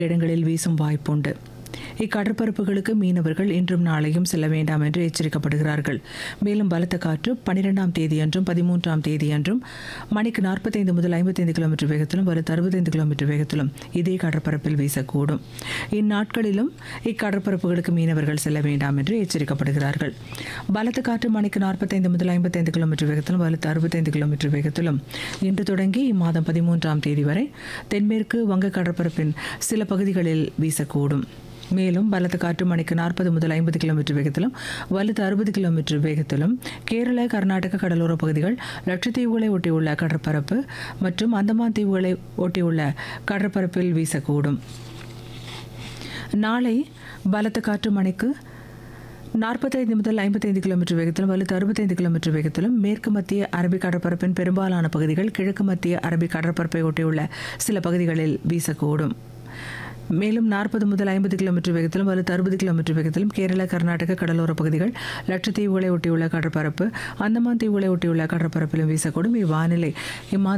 இடங்களில் வீசும் வாய்ப்புண்டு இக்கடற்பரப்புகளுக்கு மீனவர்கள் இன்றும் நாளையும் செல்ல வேண்டாம் என்று எச்சரிக்கப்படுகிறார்கள் மேலும் பலத்த காற்று பனிரெண்டாம் தேதியன்றும் பதிமூன்றாம் தேதியன்றும் மணிக்கு நாற்பத்தைந்து முதல் ஐம்பத்தைந்து கிலோமீட்டர் வேகத்திலும் வலுத்து அறுபத்தைந்து கிலோமீட்டர் வேகத்திலும் இதே கடற்பரப்பில் வீசக்கூடும் இந்நாட்களிலும் இக்கடற்பரப்புகளுக்கு மீனவர்கள் செல்ல வேண்டாம் என்று எச்சரிக்கப்படுகிறார்கள் பலத்த காற்று மணிக்கு நாற்பத்தைந்து முதல் ஐம்பத்தைந்து கிலோமீட்டர் வேகத்திலும் வலுத்து அறுபத்தைந்து கிலோமீட்டர் வேகத்திலும் இன்று தொடங்கி இம்மாதம் பதிமூன்றாம் தேதி வரை தென்மேற்கு வங்க கடற்பரப்பின் சில பகுதிகளில் வீசக்கூடும் மேலும் பலத்த காற்று மணிக்கு நாற்பது முதல் ஐம்பது கிலோமீட்டர் வேகத்திலும் வலுத்து அறுபது கிலோமீட்டர் வேகத்திலும் கேரள கர்நாடக கடலோர பகுதிகள் லட்சத்தீவுகளை ஒட்டியுள்ள கடற்பரப்பு மற்றும் அந்தமான் தீவுகளை ஒட்டியுள்ள கடற்பரப்பில் வீசக்கூடும் நாளை பலத்த காற்று மணிக்கு நாற்பத்தைந்து முதல் ஐம்பத்தைந்து கிலோமீட்டர் வேகத்திலும் வலுத்து அறுபத்தைந்து கிலோமீட்டர் வேகத்திலும் மேற்கு மத்திய அரபிக் கடற்பரப்பின் பெரும்பாலான பகுதிகள் கிழக்கு மத்திய அரபிக் கடற்பரப்பை ஒட்டியுள்ள சில பகுதிகளில் வீசக்கூடும் மேலும் நாற்பது முதல் ஐம்பது கிலோமீட்டர் வேகத்திலும் வலுத்து அறுபது கிலோமீட்டர் வேகத்திலும் கேரள கர்நாடக கடலோர பகுதிகள் லட்சத்தீவுகளை ஒட்டியுள்ள கடற்பரப்பு அந்தமான் தீவுகளை ஒட்டியுள்ள கடற்பரப்பிலும் வீசக்கூடும் இவ்வானிலை இம்மாதம்